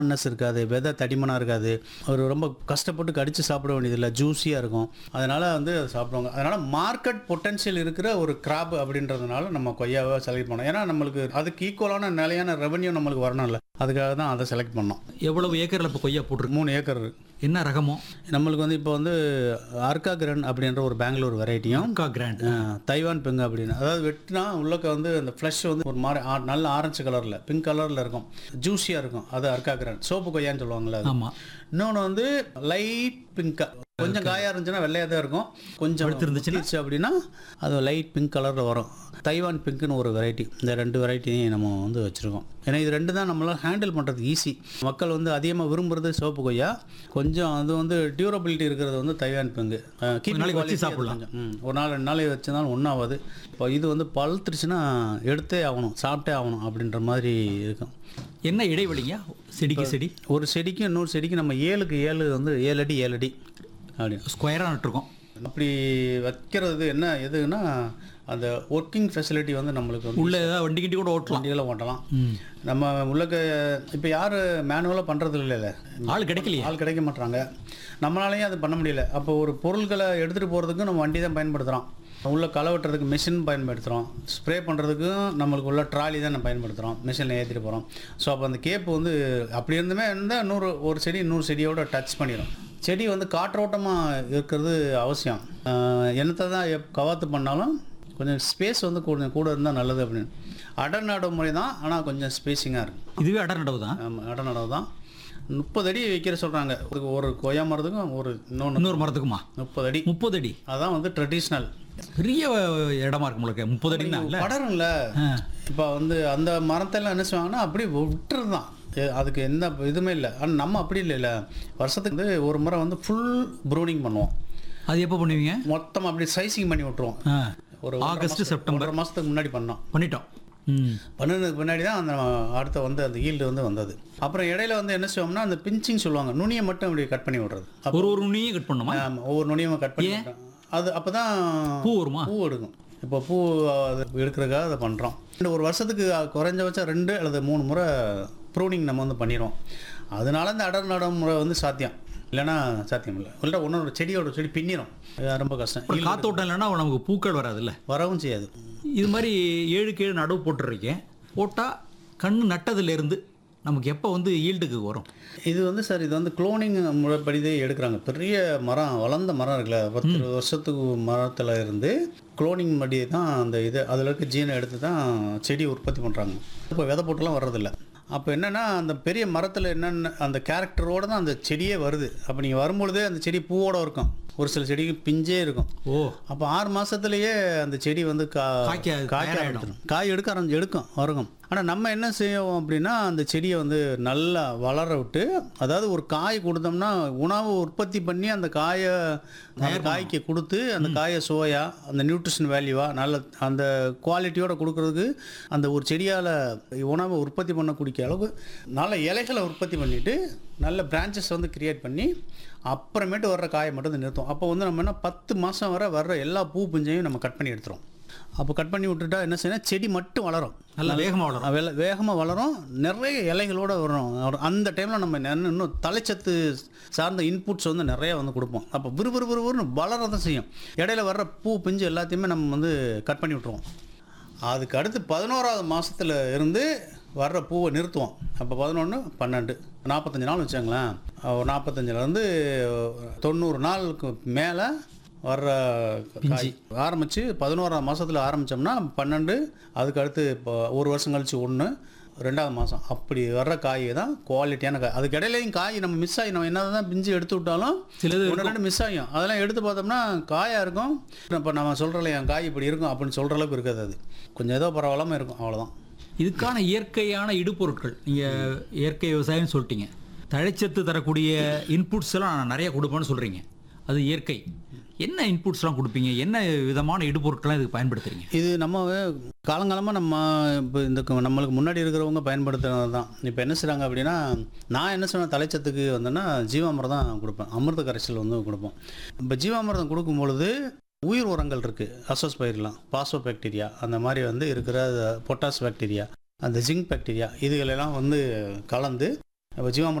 நஸ் இருக்காது விதை தடிமனாக இருக்காது ஒரு ரொம்ப கஷ்டப்பட்டு கடித்து சாப்பிட வேண்டியதில்லை ஜூஸியாக இருக்கும் அதனால் வந்து அதை சாப்பிடுவாங்க அதனால் மார்க்கெட் பொட்டன்ஷியல் இருக்கிற ஒரு கிராப் அப்படின்றதுனால நம்ம கொய்யாவை செலக்ட் பண்ணோம் ஏன்னா நம்மளுக்கு அதுக்கு ஈக்குவலான நிலையான ரெவன்யூ நம்மளுக்கு வரணும்ல அதுக்காக தான் அதை செலக்ட் பண்ணோம் எவ்வளவு ஏக்கரில் இப்போ கொய்யா போட்டிருக்கு மூணு ஏக்கர் இருக்கு. என்ன ரகமோ நம்மளுக்கு வந்து இப்போ வந்து அர்கா கிரன் அப்படின்ற ஒரு பெங்களூர் வெரைட்டியும் அக்கா கிராண்ட் தைவான் பிங்க் அப்படின்னு அதாவது வெட்டினா உள்ளக்க வந்து அந்த ஃப்ளஷ் வந்து ஒரு மாதிரி ஆ- நல்ல ஆரஞ்சு கலரில் பிங்க் கலரில் இருக்கும் ஜூஸியாக இருக்கும் அது அர்க்காக்கிறேன் சோப்பு கொய்யான்னு சொல்லுவாங்கல்ல அது ஆமாம் இன்னொன்று வந்து லைட் பிங்க் கொஞ்சம் காயா இருந்துச்சுன்னா வெள்ளையாக தான் இருக்கும் கொஞ்சம் பழுத்திருந்துச்சுன்னா? இருந்துச்சு அப்படின்னா அது லைட் பிங்க் கலரில் வரும் தைவான் பிங்க்னு ஒரு வெரைட்டி இந்த ரெண்டு வெரைட்டியும் நம்ம வந்து வச்சுருக்கோம் ஏன்னா இது ரெண்டு தான் நம்மளால் ஹேண்டில் பண்ணுறது ஈஸி மக்கள் வந்து அதிகமாக விரும்புறது சோப்பு கொய்யா கொஞ்சம் அது வந்து டியூரபிலிட்டி இருக்கிறது வந்து தைவான் பிங்கு நாளைக்கு வச்சு சாப்பிடலாம். ம் ஒரு நாள் ரெண்டு நாளைக்கு வச்சிருந்தாலும் ஒன்றாவது இப்போ இது வந்து பழுத்துருச்சுன்னா எடுத்தே ஆகணும் சாப்பிட்டே ஆகணும் அப்படின்ற மாதிரி இருக்கும் என்ன இடைவெளிங்க செடிக்கு செடி ஒரு செடிக்கு இன்னொரு செடிக்கு நம்ம ஏழுக்கு ஏழு வந்து ஏழு அடி ஏழு அடி அப்படின்னு ஸ்கொயராக நட்டுருக்கோம் அப்படி வைக்கிறது என்ன எதுன்னா அந்த ஒர்க்கிங் ஃபெசிலிட்டி வந்து நம்மளுக்கு வந்து உள்ள ஏதாவது வண்டி கிண்டி கூட ஓட்டலாம் வண்டிகளை ஓட்டலாம் ம் நம்ம உள்ளக்க இப்போ யார் மேனுவலாக பண்ணுறது இல்லைல்ல ஆள் கிடைக்கலையே ஆள் கிடைக்க மாட்டாங்க நம்மளாலையும் அது பண்ண முடியல அப்போ ஒரு பொருட்களை எடுத்துகிட்டு போகிறதுக்கும் நம்ம வண்டி தான் பயன்படுத்துகிறோம் உள்ள களை வெட்டுறதுக்கு மிஷின் பயன்படுத்துகிறோம் ஸ்ப்ரே பண்ணுறதுக்கும் நம்மளுக்கு உள்ள ட்ராலி தான் நம்ம பயன்படுத்துகிறோம் மிஷினில் ஏற்றிட்டு போகிறோம் ஸோ அப்போ அந்த கேப் வந்து அப்படி இருந்துமே இருந்தால் நூறு ஒரு செடி இன்னொரு செடியோட டச் பண்ணிடும் செடி வந்து காற்றோட்டமாக இருக்கிறது அவசியம் ஆஹ் என்னத்தை தான் எப் கவாத்து பண்ணாலும் கொஞ்சம் ஸ்பேஸ் வந்து கொஞ்சம் கூட இருந்தால் நல்லது அப்படின்னு அடர் நடு முறை தான் ஆனால் கொஞ்சம் ஸ்பேஸிங்காக இருக்கும் இதுவே அடர் நடவு தான் ஆமாம் இட நடவு தான் முப்பது அடி வைக்கிற சொல்கிறாங்க ஒரு கொய்யா மரத்துக்கும் ஒரு இன்னொன்று இன்னொரு மரத்துக்குமா முப்பது அடி முப்பது அடி அதான் வந்து ட்ரெடிஷ்னல் பெரிய இடமா இருக்கு உங்களுக்கு முப்பது அடினா இல்ல படரும்ல ஆ. இப்போ வந்து அந்த மரத்தெல்லாம் என்ன செய்வாங்கன்னா அப்படியே விட்டுறது தான் அதுக்கு எந்த இதுவுமே இல்லை ஆனால் நம்ம அப்படி இல்லைல்ல வருஷத்துக்கு வந்து ஒரு முறை வந்து ஃபுல் ப்ரூனிங் பண்ணுவோம் அது எப்போ பண்ணுவீங்க மொத்தமாக அப்படி சைசிங் பண்ணி விட்டுருவோம் ஆ, ஒரு ஆகஸ்ட் செப்டம்பர் ஒன்றரை மாதத்துக்கு முன்னாடி பண்ணோம் பண்ணிட்டோம் ம் பண்ணதுக்கு பின்னாடி தான் அந்த அடுத்த வந்து அந்த ஈல்டு வந்து வந்தது அப்புறம் இடையில வந்து என்ன செய்வோம்னா அந்த பிஞ்சிங் சொல்லுவாங்க நுனியை மட்டும் அப்படி கட் பண்ணி விடுறது அப்ப ஒரு ஒரு நுனியும் கட் பண்ணுமா ஆமா, ஒவ்வொரு நுனியும் கட் பண்ணி விடுறோம். அது அப்போ தான் பூ வருமா பூ எடுக்கும் இப்போ பூ அது எடுக்கிறதுக்காக அதை பண்ணுறோம் இந்த ஒரு வருஷத்துக்கு குறைஞ்சபட்சம் ரெண்டு அல்லது மூணு முறை ப்ரூனிங் நம்ம வந்து பண்ணிடுவோம் அதனால இந்த அடர் நடம் முறை வந்து சாத்தியம் இல்லைன்னா சாத்தியம் இல்லை இல்லை ஒன்று செடியோட செடி பின்னிடும் அது ரொம்ப கஷ்டம் அப்புறம் காத்தோட்டம் இல்லைன்னா நமக்கு பூக்கள் வராதுல்ல வரவும் செய்யாது இது மாதிரி ஏழுக்கு ஏழு நடவு போட்டுருக்கேன் போட்டால் கண்ணு நட்டதுலேருந்து நமக்கு எப்போ வந்து ஈல்டுக்கு வரும் இது வந்து சார் இது வந்து குளோனிங் முறைப்படிதே எடுக்கிறாங்க பெரிய மரம் வளர்ந்த மரம் இருக்குல்ல பத்து இருபது வருஷத்துக்கு மரத்தில் இருந்து குளோனிங் படி தான் அந்த இது அதில் இருக்க ஜீனை எடுத்து தான் செடி உற்பத்தி பண்ணுறாங்க இப்போ விதை போட்டுலாம் வர்றதில்ல அப்போ என்னென்னா அந்த பெரிய மரத்தில் என்னென்ன அந்த கேரக்டரோடு தான் அந்த செடியே வருது அப்போ நீங்கள் வரும்பொழுதே அந்த செடி பூவோட இருக்கும் ஒரு சில செடிக்கு பிஞ்சே இருக்கும் ஓ அப்போ ஆறு மாசத்துலயே அந்த செடி வந்து கா காய்க்க காய்க்க தயாராயிடும். ஆரம்பிச்சிடும் காய் எடுக்க ஆரம்பிச்சு எடுக்கும் வருகும் ஆனால் நம்ம என்ன செய்வோம் அப்படின்னா அந்த செடியை வந்து நல்லா வளர விட்டு அதாவது ஒரு காய் கொடுத்தோம்னா உணவு உற்பத்தி பண்ணி அந்த காயை அந்த காய்க்கு கொடுத்து அந்த காயை சுவையா அந்த நியூட்ரிஷன் வேல்யூவா நல்ல அந்த குவாலிட்டியோட கொடுக்கறதுக்கு அந்த ஒரு செடியால் உணவை உற்பத்தி பண்ணக்கூடிய அளவுக்கு நல்ல இலைகளை உற்பத்தி பண்ணிட்டு நல்ல பிரான்ச்சஸ் வந்து கிரியேட் பண்ணி அப்புறமேட்டு வர்ற காயை மட்டும் தான் நிறுத்தும் அப்போ வந்து நம்ம என்ன பத்து மாதம் வரை வர்ற எல்லா பூ பிஞ்சையும் நம்ம கட் பண்ணி எடுத்துரும் அப்போ கட் பண்ணி விட்டுட்டா என்ன செய்யணும் செடி மட்டும் வளரும் நல்லா வேகமாக வளரும் வெல வேகமாக வளரும் நிறைய இலைகளோட வரும் ஒரு- அந்த டைமில் நம்ம நெ- இன்னும் தலைச்சத்து சார்ந்த இன்புட்ஸ் வந்து நிறைய வந்து கொடுப்போம் அப்போ விறுவிறு விறுவிறுன்னு வளர தான் செய்யும் இடையில வர்ற பூ பிஞ்சு எல்லாத்தையுமே நம்ம வந்து கட் பண்ணி விட்ருவோம் அதுக்கு அடுத்து பதினோராவது மாசத்துல இருந்து வர்ற பூவை நிறுத்துவோம் அப்போ பதினொன்று பன்னெண்டு நாற்பத்தஞ்சு நாள் வச்சுங்களேன் நாற்பத்தஞ்சிலேருந்து தொண்ணூறு நாளுக்கு மேலே வர்ற காய் ஆரம்பித்து பதினோராம் மாசத்துல ஆரம்பித்தோம்னா பன்னெண்டு அதுக்கு அடுத்து இப்போ ஒரு வருஷம் கழிச்சு ஒன்று ரெண்டாவது மாதம் அப்படி வர்ற காய் தான் குவாலிட்டியான காய் அதுக்கு இடையிலையும் காய் நம்ம மிஸ் ஆகி நம்ம என்ன தான் பிஞ்சு எடுத்து விட்டாலும் சிலது ஒன்று ரெண்டு மிஸ் ஆகும் அதெல்லாம் எடுத்து பார்த்தோம்னா காயாக இருக்கும் இப்போ நம்ம சொல்கிறல என் காய் இப்படி இருக்கும் அப்படின்னு சொல்கிற அளவுக்கு இருக்காது அது கொஞ்சம் ஏதோ பரவாயில்லாமல் இருக்கும் அவ்வளோதான் இதுக்கான இயற்கையான இடுபொருட்கள் நீங்கள் இயற்கை விவசாயம்னு சொல்லிட்டீங்க தழைச்சத்து தரக்கூடிய இன்புட்ஸ் எல்லாம் நான் நிறைய கொடுப்பேன்னு சொல்கிறீங்க அது இயற்கை என்ன இன்புட்ஸ்லாம் கொடுப்பீங்க என்ன விதமான இடுபொருட்கள்லாம் இதுக்கு பயன்படுத்துறீங்க இது நம்ம காலங்காலமாக நம்ம இப்போ இந்த க- நம்மளுக்கு முன்னாடி இருக்கிறவங்க பயன்படுத்துறது தான் இப்போ என்ன செய்கிறாங்க அப்படின்னா நான் என்ன சொன்ன தலைச்சத்துக்கு வந்தேன்னா ஜீவாமிர்தம் தான் கொடுப்பேன் அமிர்த கரைசல் வந்து கொடுப்போம் இப்போ ஜீவாமிர்தம் கொடுக்கும் பொழுது உயிர் உரங்கள் இருக்குது அசோஸ் பயிரெலாம் பாசோ பாக்டீரியா அந்த மாதிரி வந்து இருக்கிற பொட்டாஸ் பாக்டீரியா அந்த ஜிங்க் பாக்டீரியா இதுகளெல்லாம் வந்து கலந்து இப்போ ஜீவாமிர்தம்